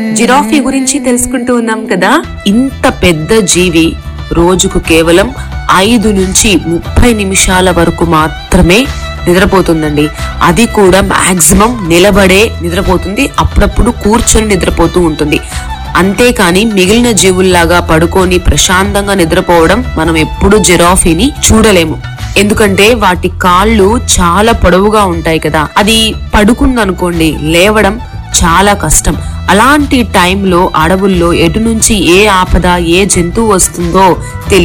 giraffe గురించి తెలుసుకుంటూ ఉన్నాం కదా ఇంత పెద్ద జీవి రోజుకు కేవలం ఐదు నుంచి ముప్పై నిమిషాల వరకు మాత్రమే నిద్రపోతుందండి అది కూడా మాక్సిమం నిలబడే నిద్రపోతుంది అప్పుడప్పుడు కూర్చొని నిద్రపోతూ ఉంటుంది అంతేకాని మిగిలిన జీవుల్లాగా పడుకొని ప్రశాంతంగా నిద్రపోవడం మనం ఎప్పుడు జిరాఫీని చూడలేము ఎందుకంటే వాటి కాళ్ళు చాలా పొడవుగా ఉంటాయి కదా అది పడుకుందనుకోండి లేవడం చాలా కష్టం అలాంటి టైంలో అడవుల్లో ఎటు నుంచి ఏ ఆపద ఏ జంతువు వస్తుందో తెలియదు